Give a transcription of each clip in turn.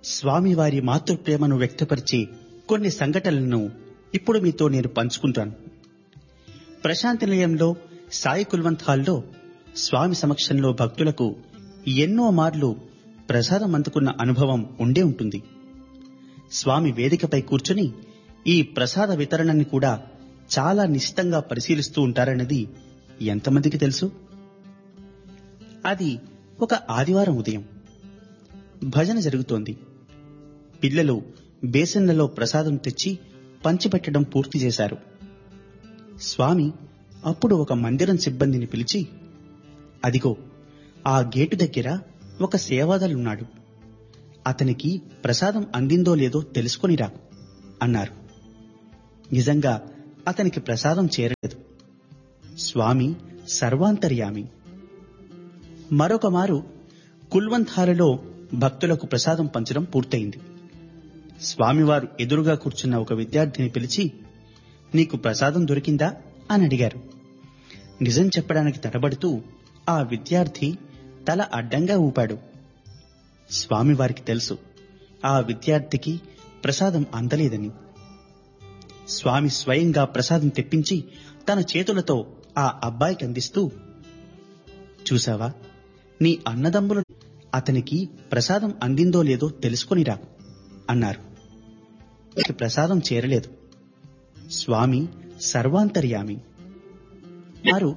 స్వామివారి మాతృప్రేమను వ్యక్తపరిచే కొన్ని సంఘటనలను ఇప్పుడు మీతో నేను పంచుకుంటాను ప్రశాంతి నిలయంలో సాయి కుల్వంత్ హాల్లో స్వామి సమక్షంలో భక్తులకు ఎన్నో మార్లు ప్రసాదం అందుకున్న అనుభవం ఉండే ఉంటుంది స్వామి వేదికపై కూర్చుని ఈ ప్రసాద వితరణని కూడా చాలా నిశ్చితంగా పరిశీలిస్తూ ఉంటారన్నది ఎంతమందికి తెలుసు అది ఒక ఆదివారం ఉదయం భజన జరుగుతోంది పిల్లలు బేసన్లలో ప్రసాదం తెచ్చి పంచిపెట్టడం పూర్తి చేశారు స్వామి అప్పుడు ఒక మందిరం సిబ్బందిని పిలిచి అదిగో ఆ గేటు దగ్గర ఒక సేవాదలున్నాడు అతనికి ప్రసాదం అందిందో లేదో తెలుసుకొనిరా అన్నారు నిజంగా అతనికి ప్రసాదం చేరలేదు స్వామి సర్వాంతర్యామి మరొక మారు కుల్వంతాలలో భక్తులకు ప్రసాదం పంచడం పూర్తయింది స్వామివారు ఎదురుగా కూర్చున్న ఒక విద్యార్థిని పిలిచి నీకు ప్రసాదం దొరికిందా అని అడిగారు నిజం చెప్పడానికి తడబడుతూ ఆ విద్యార్థి తల అడ్డంగా ఊపాడు స్వామివారికి తెలుసు ఆ విద్యార్థికి ప్రసాదం అందలేదని స్వామి స్వయంగా ప్రసాదం తెప్పించి తన చేతులతో ఆ అబ్బాయికి అందిస్తూ చూసావా నీ అన్నదమ్ములు అతనికి ప్రసాదం అందిందో లేదో తెలుసుకొనిరా అన్నారు "నీకు ప్రసాదం చేరలేదు స్వామి సర్వాంతర్యామి వారు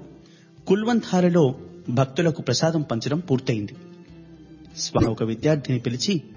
కుల్వంతాలలో భక్తులకు ప్రసాదం పంచడం పూర్తయింది స్వామి ఒక విద్యార్థిని పిలిచి